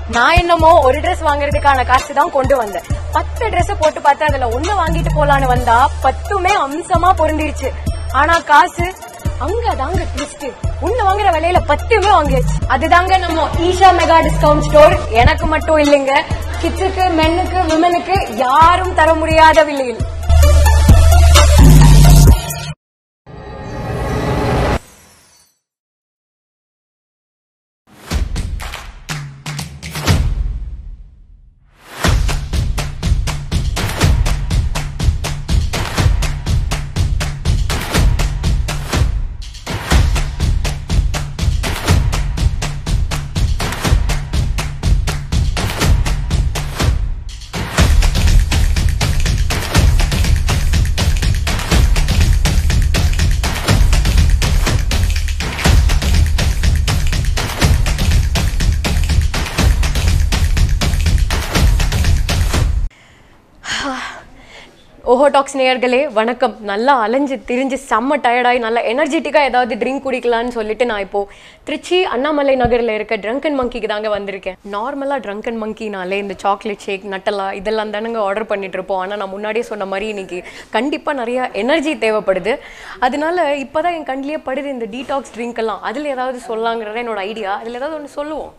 நான் என்னமோ ஒரு Dress வாங்குறதுக்கான காசு தான் கொண்டு வந்தேன் பத்து Dress போட்டு பார்த்து அதுல ஒண்ணு வாங்கிட்டு போலான்னு வந்தா பத்துமே அம்சமா பொருந்திருச்சு ஆனா காசு அங்கதாங்க ட்விஸ்ட் ஒண்ணு வாங்குற விலையில பத்துமே வாங்கியாச்சு அதுதாங்க நம்ம ஈஷா மெகா டிஸ்கவுண்ட் ஸ்டோர் எனக்கு மட்டும் இல்லைங்க கிட்ஸுக்கு மென்னுக்கு விமனுக்கு யாரும் தர முடியாத விலையில் ஓஹோ டாக்ஸ் நேயர்களே வணக்கம் நல்லா அலைஞ்சு திரிஞ்சு செம்ம டயர்டாகி நல்லா எனர்ஜெட்டிக்காக ஏதாவது ட்ரிங்க் குடிக்கலான்னு சொல்லிட்டு நான் இப்போ திருச்சி அண்ணாமலை நகரில் இருக்க ட்ரங்கன் மங்கிக்கு தாங்க வந்திருக்கேன் நார்மலாக ட்ரங்கன் மங்கினாலே இந்த சாக்லேட் ஷேக் நட்டலா இதெல்லாம் தானங்க ஆர்டர் பண்ணிட்டு இருப்போம் ஆனால் நான் முன்னாடியே சொன்ன மாதிரி இன்னைக்கு கண்டிப்பாக நிறைய எனர்ஜி தேவைப்படுது அதனால இப்போ தான் என் கண்ணிலேயே படுது இந்த டீடாக்ஸ் ட்ரிங்க் எல்லாம் அதில் ஏதாவது சொல்லலாங்கிறத என்னோட ஐடியா அதில் ஏதாவது ஒன்று சொல்லுவோம்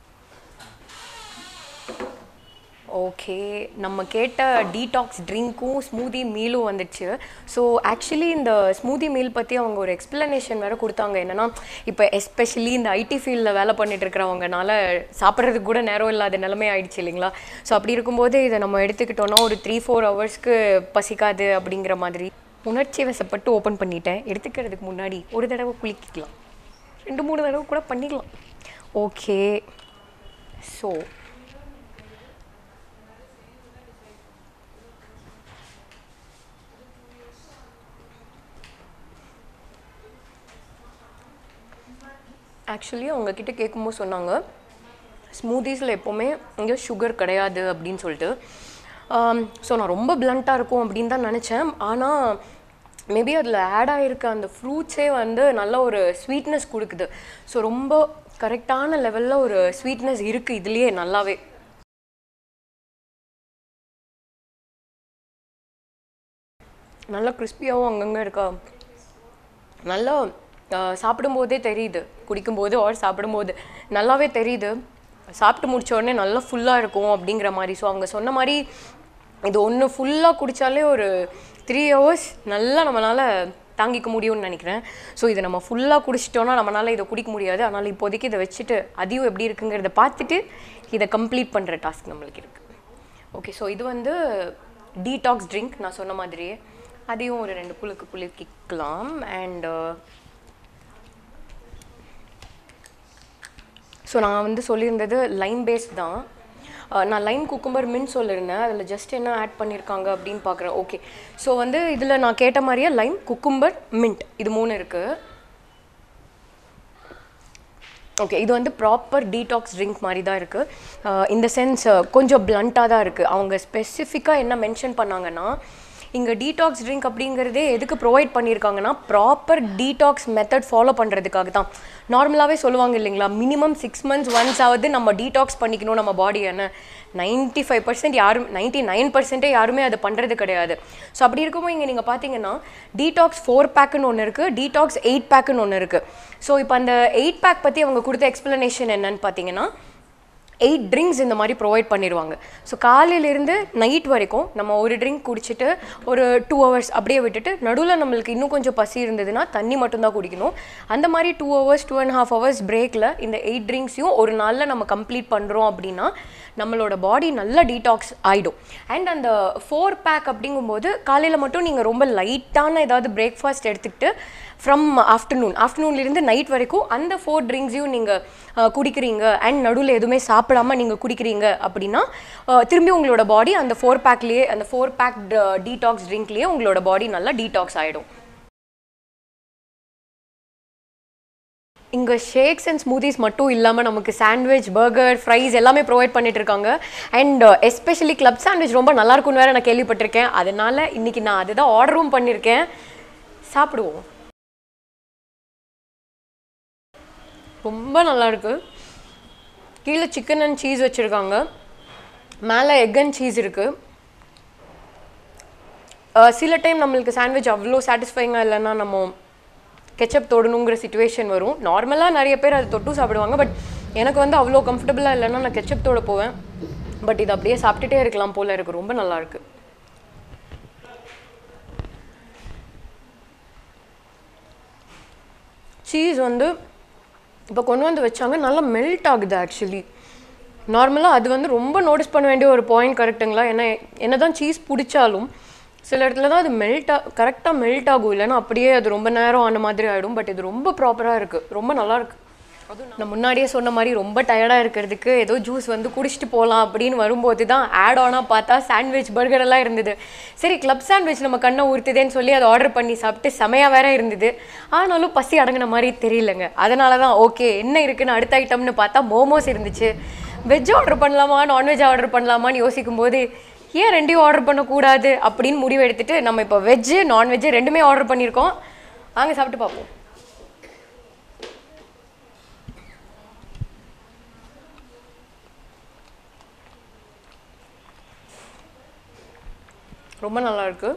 ஓகே நம்ம கேட்ட டீடாக்ஸ் ட்ரிங்க்கும் ஸ்மூதி மீலும் வந்துச்சு ஸோ ஆக்சுவலி இந்த ஸ்மூதி மீல் பற்றி அவங்க ஒரு எக்ஸ்பிளனேஷன் வேறு கொடுத்தாங்க என்னன்னா இப்போ எஸ்பெஷலி இந்த ஐடி ஃபீல்டில் வேலை பண்ணிட்டு இருக்கிறவங்கனால சாப்பிட்றதுக்கு கூட நேரம் இல்லாத நிலைமை ஆயிடுச்சு இல்லைங்களா ஸோ அப்படி இருக்கும்போது இதை நம்ம எடுத்துக்கிட்டோன்னா ஒரு த்ரீ ஃபோர் ஹவர்ஸ்க்கு பசிக்காது அப்படிங்கிற மாதிரி உணர்ச்சி வசப்பட்டு ஓப்பன் பண்ணிட்டேன் எடுத்துக்கிறதுக்கு முன்னாடி ஒரு தடவை குளிக்கலாம் ரெண்டு மூணு தடவை கூட பண்ணிக்கலாம் ஓகே ஸோ ஆக்சுவலி அவங்கக்கிட்ட கேட்கும்போது சொன்னாங்க ஸ்மூதீஸில் எப்போவுமே இங்கே சுகர் கிடையாது அப்படின்னு சொல்லிட்டு ஸோ நான் ரொம்ப பிளண்ட்டாக இருக்கும் அப்படின்னு தான் நினச்சேன் ஆனால் மேபி அதில் ஆட் ஆகிருக்க அந்த ஃப்ரூட்ஸே வந்து நல்ல ஒரு ஸ்வீட்னஸ் கொடுக்குது ஸோ ரொம்ப கரெக்டான லெவலில் ஒரு ஸ்வீட்னஸ் இருக்குது இதுலேயே நல்லாவே நல்லா கிறிஸ்பியாகவும் அங்கங்கே இருக்கா நல்லா ஆஹ், சாப்பிடும்போதே தெரியுது குடிக்கும்போது ஆர் சாப்பிடும்போது நல்லாவே தெரியுது சாப்பிட்டு முடிச்ச உடனே நல்லா ஃபுல்லாக இருக்கும் அப்படிங்கிற மாதிரி ஸோ அவங்க சொன்ன மாதிரி இது ஒன்று ஃபுல்லாக குடித்தாலே ஒரு த்ரீ ஹவர்ஸ் நல்லா நம்மளால் தாங்கிக்க முடியும்னு நினைக்கிறேன் ஸோ இதை நம்ம ஃபுல்லாக குடிச்சிட்டோன்னா நம்மளால் இதை குடிக்க முடியாது அதனால் இப்போதைக்கு இதை வச்சுட்டு அதையும் எப்படி இருக்குங்கிறத பார்த்துட்டு இதை கம்ப்ளீட் பண்ணுற டாஸ்க் நம்மளுக்கு இருக்குது ஓகே ஸோ இது வந்து டீடாக்ஸ் ட்ரிங்க் நான் சொன்ன மாதிரியே அதையும் ஒரு ரெண்டு புழுக்கு புழுக்கிக்கலாம் அண்ட் ஸோ நான் வந்து சொல்லியிருந்தது லைம் பேஸ்ட் தான் அஹ் நான் லைம் குக்கும்பர் மின் சொல்லியிருந்தேன் அதில் ஜஸ்ட் என்ன ஆட் பண்ணியிருக்காங்க அப்படின்னு பார்க்குறேன் ஓகே ஸோ வந்து இதில் நான் கேட்ட மாதிரியே லைம் குக்கும்பர் மின்ட் இது மூணு இருக்குது ஓகே இது வந்து ப்ராப்பர் டீடாக்ஸ் ட்ரிங்க் மாதிரி தான் இருக்குது இந்த சென்ஸ் கொஞ்சம் பிளண்ட்டாக தான் இருக்குது அவங்க ஸ்பெசிஃபிக்காக என்ன மென்ஷன் பண்ணாங்கன்னா இங்கே டீடாக்ஸ் ட்ரிங்க் அப்படிங்கிறதே எதுக்கு ப்ரொவைட் பண்ணியிருக்காங்கன்னா ப்ராப்பர் டீடாக்ஸ் மெத்தட் ஃபாலோ பண்ணுறதுக்காக தான் நார்மலாகவே சொல்லுவாங்க இல்லைங்களா மினிமம் சிக்ஸ் மந்த்ஸ் ஒன்ஸ் ஆகுது நம்ம டீடாக்ஸ் பண்ணிக்கணும் நம்ம பாடி என்ன நைன்ட்டி ஃபைவ் பர்சன்ட் யாரும் நைன்ட்டி நைன் பர்சன்ட்டே யாருமே அதை பண்ணுறது கிடையாது ஸோ அப்படி இருக்கும்போது இங்கே நீங்கள் பார்த்தீங்கன்னா டீடாக்ஸ் ஃபோர் பேக்குன்னு ஒன்று இருக்குது டீடாக்ஸ் எயிட் பேக்குன்னு ஒன்று இருக்குது ஸோ இப்போ அந்த எயிட் பேக் பற்றி அவங்க கொடுத்த எக்ஸ்ப்ளனேஷன் என்னன்னு பார்த்தீங்கன்னா எயிட் ட்ரிங்க்ஸ் இந்த மாதிரி ப்ரொவைட் பண்ணிடுவாங்க ஸோ காலையிலேருந்து நைட் வரைக்கும் நம்ம ஒரு ட்ரிங்க் குடிச்சிட்டு ஒரு டூ ஹவர்ஸ் அப்படியே விட்டுட்டு நடுவில் நம்மளுக்கு இன்னும் கொஞ்சம் பசி இருந்ததுன்னா தண்ணி மட்டும்தான் குடிக்கணும் அந்த மாதிரி two hours two and half hours பிரேக்கில் இந்த எயிட் ட்ரிங்க்ஸையும் ஒரு நாளில் நம்ம கம்ப்ளீட் பண்ணுறோம் அப்படின்னா நம்மளோட பாடி நல்ல டீடாக்ஸ் ஆகிடும் அண்ட் அந்த ஃபோர் பேக் அப்படிங்கும்போது காலையில் மட்டும் நீங்கள் ரொம்ப லைட்டான ஏதாவது பிரேக்ஃபாஸ்ட் எடுத்துக்கிட்டு ஃப்ரம் ஆஃப்டர்நூன் ஆஃப்டர்நூன்லேருந்து நைட் வரைக்கும் அந்த ஃபோர் ட்ரிங்க்ஸையும் நீங்கள் குடிக்கிறீங்க அண்ட் நடுவில் எதுவுமே சாப்பிடாம நீங்கள் குடிக்கிறீங்க அப்படின்னா அஹ், திரும்பி உங்களோட பாடி அந்த ஃபோர் பேக்லேயே அந்த ஃபோர் பேக் டீடாக்ஸ் ட்ரிங்க்லேயே உங்களோட பாடி நல்லா டீடாக்ஸ் ஆகிடும் இங்கே ஷேக்ஸ் அண்ட் ஸ்மூதிஸ் மட்டும் இல்லாமல் நமக்கு சாண்ட்விச் பர்கர் ஃப்ரைஸ் எல்லாமே ப்ரொவைட் பண்ணிட்டு இருக்காங்க அண்ட் எஸ்பெஷலி கிளப் சாண்ட்விச் ரொம்ப நல்லா இருக்கும்னு வேற நான் கேள்விப்பட்டிருக்கேன் அதனால இன்னைக்கு நான் அதுதான் ஆர்டரும் பண்ணியிருக்கேன் சாப்பிடுவோம் ரொம்ப நல்லா இருக்கு கீழே சிக்கன் அண்ட் சீஸ் வச்சுருக்காங்க மேலே எக் அண்ட் சீஸ் இருக்குது சில டைம் நம்மளுக்கு சாண்ட்விச் அவ்வளோ சாட்டிஸ்ஃபைங்காக இல்லைன்னா நம்ம கெச்சப் தொடணுங்கிற சுச்சுவேஷன் வரும் நார்மலாக நிறைய பேர் அதை தொட்டு சாப்பிடுவாங்க பட் எனக்கு வந்து அவ்வளோ கம்ஃபர்டபுளாக இல்லைன்னா நான் கெச்சப் தோட போவேன் பட் இது அப்படியே சாப்பிட்டுட்டே இருக்கலாம் போல் இருக்கு ரொம்ப நல்லா இருக்கு சீஸ் வந்து இப்போ கொண்டு வந்து வச்சாங்க நல்லா மெல்ட் ஆகுது ஆக்சுவலி நார்மலாக அது வந்து ரொம்ப நோட்டீஸ் பண்ண வேண்டிய ஒரு பாயிண்ட் கரெக்டுங்களா ஏன்னா என்ன தான் சீஸ் பிடிச்சாலும் சில இடத்துல தான் அது மெல்ட் கரெக்டாக மெல்ட் ஆகும் இல்லைன்னா அப்படியே அது ரொம்ப நேரம் ஆன மாதிரி ஆகிடும் பட் இது ரொம்ப ப்ராப்பராக இருக்குது ரொம்ப நல்லா இருக்கு அதுவும் நான் முன்னாடியே சொன்ன மாதிரி ரொம்ப டயர்டாக இருக்கிறதுக்கு ஏதோ ஜூஸ் வந்து குடிச்சிட்டு போகலாம் அப்படின்னு வரும்போது தான் ஆட் ஆனாக பார்த்தா சாண்ட்விச் பர்கர் எல்லாம் இருந்தது சரி கிளப் சாண்ட்விச் நம்ம கண்ணை ஊற்றுதேன்னு சொல்லி அதை ஆர்டர் பண்ணி சாப்பிட்டு செமையாக வேற இருந்தது ஆனாலும் பசி அடங்கின மாதிரி தெரியலங்க அதனால தான் ஓகே என்ன இருக்குன்னு அடுத்த ஐட்டம்னு பார்த்தா மோமோஸ் இருந்துச்சு வெஜ் ஆர்டர் பண்ணலாமா நான்வெஜ் ஆர்டர் பண்ணலாமான்னு யோசிக்கும் போது ஏன் ரெண்டையும் ஆர்டர் பண்ணக்கூடாது அப்படின்னு முடிவு எடுத்துட்டு நம்ம இப்போ வெஜ்ஜு நான்வெஜ்ஜு ரெண்டுமே ஆர்டர் பண்ணியிருக்கோம் வாங்க சாப்பிட்டு பார்ப்போம் ரொம்ப நல்லா இருக்கு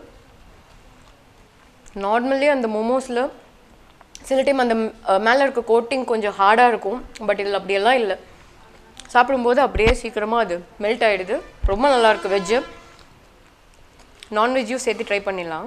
நார்மலி அந்த மோமோஸில் சில டைம் அந்த மேலே இருக்க கோட்டிங் கொஞ்சம் ஹார்டாக இருக்கும் பட் இதில் அப்படியெல்லாம் இல்லை சாப்பிடும்போது அப்படியே சீக்கிரமாக அது மெல்ட் ஆகிடுது ரொம்ப நல்லா இருக்கு வெஜ்ஜு நான்வெஜ்ஜும் சேர்த்து ட்ரை பண்ணிடலாம்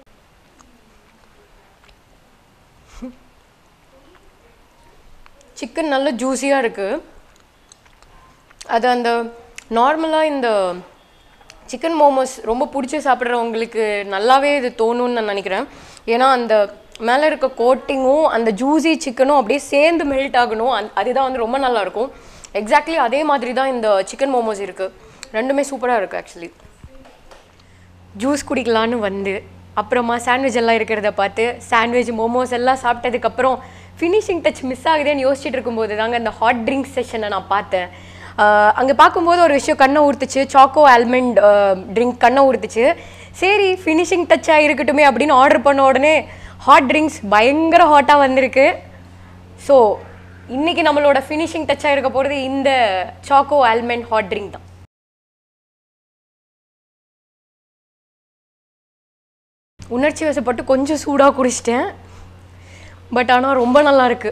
சிக்கன் நல்ல ஜூஸியாக இருக்குது அது அந்த நார்மலாக இந்த சிக்கன் மோமோஸ் ரொம்ப பிடிச்சி சாப்பிட்றவங்களுக்கு நல்லாவே இது தோணும்னு நான் நினைக்கிறேன் ஏன்னா அந்த மேலே இருக்க கோட்டிங்கும் அந்த ஜூஸி சிக்கனும் அப்படியே சேர்ந்து மெல்ட் ஆகணும் அந் அதுதான் வந்து ரொம்ப நல்லா இருக்கும் எக்ஸாக்ட்லி அதே மாதிரி தான் இந்த சிக்கன் மோமோஸ் இருக்குது ரெண்டுமே சூப்பராக இருக்குது ஆக்சுவலி ஜூஸ் குடிக்கலான்னு வந்து அப்புறமா சாண்ட்விச் எல்லாம் இருக்கிறத பார்த்து சாண்ட்விச் மோமோஸ் எல்லாம் சாப்பிட்டதுக்கப்புறம் ஃபினிஷிங் டச் மிஸ் ஆகுதேன்னு யோசிச்சுட்டு இருக்கும்போது தாங்க இந்த ஹாட் ட்ரிங்க் செஷனை நான் பார்த்தேன் அங்கே பார்க்கும்போது ஒரு விஷயம் கண்ணை ஊர்த்துச்சு சாக்கோ ஆல்மண்ட் ட்ரிங்க் கண்ணை ஊர்த்துச்சு சரி ஃபினிஷிங் டச்சாக இருக்கட்டுமே அப்படின்னு ஆர்டர் பண்ண உடனே ஹாட் ட்ரிங்க்ஸ் பயங்கர ஹாட்டாக வந்திருக்கு ஸோ இன்னைக்கு நம்மளோட ஃபினிஷிங் டச்சாக இருக்க போகிறது இந்த சாக்கோ ஆல்மண்ட் ஹாட் ட்ரிங்க் தான் உணர்ச்சி வசப்பட்டு கொஞ்சம் சூடாக குடிச்சிட்டேன் பட் ஆனால் ரொம்ப நல்லா இருக்கு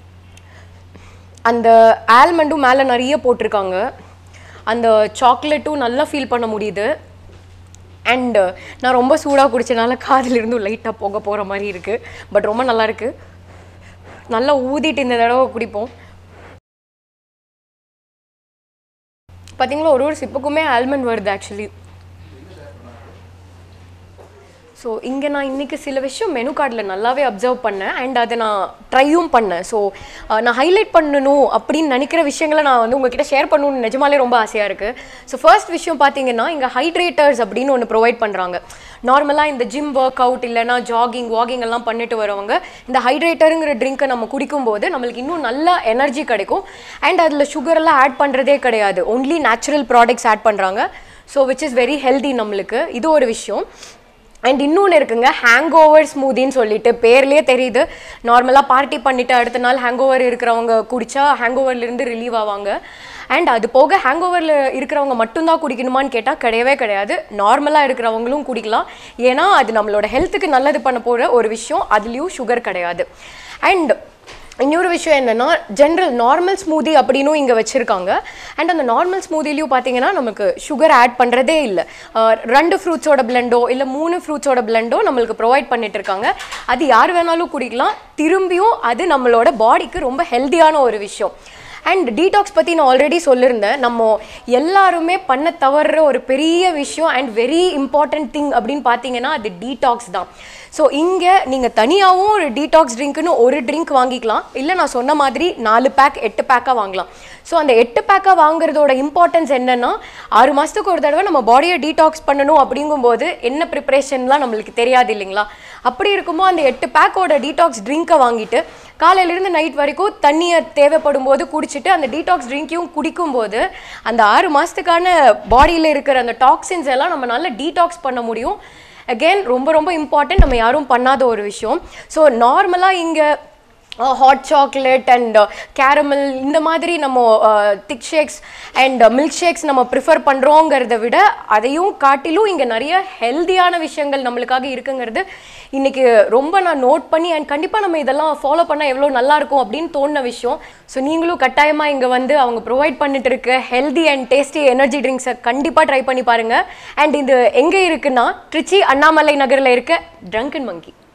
அந்த ஆல்மண்டும் மேலே நிறைய போட்டிருக்காங்க அந்த சாக்லேட்டும் நல்லா ஃபீல் பண்ண முடியுது அண்டு நான் ரொம்ப சூடாக குடிச்சனால காதுல இருந்தும் லைட்டாக போக போகிற மாதிரி இருக்குது பட் ரொம்ப நல்லா இருக்கு நல்லா ஊதிட்டு இந்த தடவை குடிப்போம் பார்த்தீங்களா ஒரு ஒரு சிப்புக்குமே ஆல்மண்ட் வருது ஆக்சுவலி ஸோ இங்கே நான் இன்றைக்கி சில விஷயம் மெனு கார்டில் நல்லாவே அப்சர்வ் பண்ணேன் அண்ட் அதை நான் ட்ரையும் பண்ணேன் ஸோ நான் ஹைலைட் பண்ணணும் அப்படின்னு நினைக்கிற விஷயங்களை நான் வந்து உங்ககிட்ட ஷேர் பண்ணணும்னு நிஜமாலே ரொம்ப ஆசையாக இருக்குது ஸோ ஃபர்ஸ்ட் விஷயம் பார்த்தீங்கன்னா இங்கே ஹைட்ரேட்டர்ஸ் அப்படின்னு ஒன்று ப்ரொவைட் பண்ணுறாங்க நார்மலாக இந்த ஜிம் ஒர்க் அவுட் இல்லைனா ஜாகிங் வாகிங் எல்லாம் பண்ணிட்டு வரவங்க இந்த ஹைட்ரேட்டருங்கிற ட்ரிங்க்கை நம்ம குடிக்கும்போது நம்மளுக்கு இன்னும் நல்ல எனர்ஜி கிடைக்கும் அண்ட் அதில் சுகரெல்லாம் ஆட் பண்ணுறதே கிடையாது ஒன்லி நேச்சுரல் ப்ராடக்ட்ஸ் ஆட் பண்ணுறாங்க so which is very healthy நம்மளுக்கு இது ஒரு விஷயம் அண்ட் இன்னொன்று இருக்குங்க ஹேங் ஓவர் ஸ்மூதின்னு சொல்லிட்டு பேர்லேயே தெரியுது நார்மலாக பார்ட்டி பண்ணிட்டு அடுத்த நாள் ஹேங் ஓவர் இருக்கிறவங்க குடிச்சா ஹேங் ஓவர்லேருந்து ரிலீவ் ஆவாங்க அண்ட் அது போக ஹேங் ஓவரில் இருக்கிறவங்க மட்டும்தான் குடிக்கணுமான்னு கேட்டால் கிடையவே கிடையாது நார்மலாக இருக்கிறவங்களும் குடிக்கலாம் ஏன்னா அது நம்மளோட ஹெல்த்துக்கு நல்லது பண்ண போகிற ஒரு விஷயம் அதுலேயும் சுகர் கிடையாது அண்ட் இன்னொரு விஷயம் என்னென்னா ஜென்ரல் நார்மல் ஸ்மூதி அப்படின்னும் இங்கே வச்சுருக்காங்க அண்ட் அந்த நார்மல் ஸ்மூதிலையும் பார்த்தீங்கன்னா நமக்கு சுகர் ஆட் பண்ணுறதே இல்லை ரெண்டு ஃப்ரூட்ஸோட பிளெண்டோ இல்லை மூணு ஃப்ரூட்ஸோட பிளெண்டோ நம்மளுக்கு ப்ரொவைட் பண்ணிட்டு இருக்காங்க அது யார் வேணாலும் குடிக்கலாம் திரும்பியும் அது நம்மளோட பாடிக்கு ரொம்ப ஹெல்த்தியான ஒரு விஷயம் அண்ட் டீடாக்ஸ் பற்றி நான் ஆல்ரெடி சொல்லியிருந்தேன் நம்ம எல்லாருமே பண்ண தவறுற ஒரு பெரிய விஷயம் அண்ட் வெரி இம்பார்ட்டன்ட் திங் அப்படின்னு பார்த்தீங்கன்னா அது டீடாக்ஸ் தான் ஸோ இங்கே நீங்கள் தனியாகவும் ஒரு டீடாக்ஸ் ட்ரிங்க்னு ஒரு ட்ரிங்க் வாங்கிக்கலாம் இல்லை நான் சொன்ன மாதிரி நாலு பேக் எட்டு பேக்காக வாங்கலாம் ஸோ அந்த எட்டு பேக்காக வாங்குறதோட இம்பார்ட்டன்ஸ் என்னென்னா ஆறு மாதத்துக்கு ஒரு தடவை நம்ம பாடியை டீடாக்ஸ் பண்ணணும் அப்படிங்கும்போது என்ன ப்ரிப்ரேஷன்லாம் நம்மளுக்கு தெரியாது இல்லைங்களா அப்படி இருக்குமோ அந்த எட்டு பேக்கோட டீடாக்ஸ் ட்ரிங்க்கை வாங்கிட்டு காலையிலேருந்து நைட் வரைக்கும் தண்ணியை தேவைப்படும் போது குடிச்சிட்டு அந்த டீடாக்ஸ் ட்ரிங்க்கையும் குடிக்கும்போது அந்த ஆறு மாதத்துக்கான பாடியில் இருக்கிற அந்த டாக்ஸின்ஸ் எல்லாம் நம்மளால டீடாக்ஸ் பண்ண முடியும் அகெயின் ரொம்ப ரொம்ப இம்பார்ட்டன்ட் நம்ம யாரும் பண்ணாத ஒரு விஷயம் ஸோ நார்மலாக இங்கே ஹாட் சாக்லேட் அண்ட் கேரமல் இந்த மாதிரி நம்ம thick shakes and milk shakes நம்ம ப்ரிஃபர் பண்ணுறோங்கிறத விட அதையும் காட்டிலும் இங்கே நிறைய ஹெல்தியான விஷயங்கள் நம்மளுக்காக இருக்குங்கிறது இன்னைக்கு ரொம்ப நான் நோட் பண்ணி அண்ட் கண்டிப்பாக நம்ம இதெல்லாம் ஃபாலோ பண்ணால் எவ்வளோ நல்லா இருக்கும் அப்படின்னு தோணுன விஷயம் ஸோ நீங்களும் கட்டாயமாக இங்கே வந்து அவங்க ப்ரொவைட் பண்ணிட்டு இருக்க ஹெல்தி அண்ட் டேஸ்டி எனர்ஜி ட்ரிங்க்ஸை கண்டிப்பாக ட்ரை பண்ணி பாருங்கள் அண்ட் இது எங்கே இருக்குன்னா ட்ரிச்சி அண்ணாமலை நகரில் இருக்க ட்ரங்கன் மங்கி